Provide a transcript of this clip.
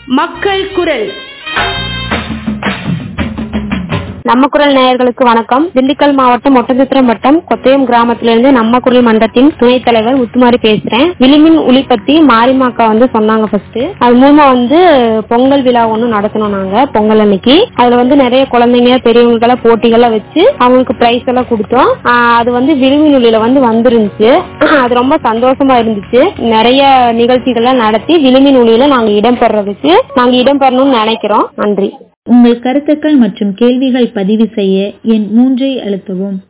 மக்கள் குரல் நம்ம குரல் நேயர்களுக்கு வணக்கம் திண்டுக்கல் மாவட்டம் ஒட்டஞ்சத்திரம் வட்டம் கொத்தயம் கிராமத்திலிருந்து நம்ம குரல் மன்றத்தின் துணைத் தலைவர் முத்துமாரி பேசுறேன் விளிமின் ஒளி பத்தி மாரிமாக்கா வந்து சொன்னாங்க ஃபர்ஸ்ட் அது மூலமா வந்து பொங்கல் விழா ஒண்ணு நடத்தணும் நாங்க பொங்கல் அன்னைக்கு அதுல வந்து நிறைய குழந்தைங்க பெரியவங்களுக்கெல்லாம் போட்டிகள்லாம் வச்சு அவங்களுக்கு பிரைஸ் எல்லாம் கொடுத்தோம் ஆஹ் அது வந்து விளிமின் ஒளியில வந்து வந்துருந்துச்சு அது ரொம்ப சந்தோஷமா இருந்துச்சு நிறைய நிகழ்ச்சிகள்லாம் நடத்தி விளிமின் ஒளியில நாங்க இடம்பெறதுக்கு நாங்க இடம்பெறணும்னு நினைக்கிறோம் நன்றி உங்கள் கருத்துக்கள் மற்றும் கேள்விகள் பதிவு செய்ய எண் மூன்றை அழுத்தவும்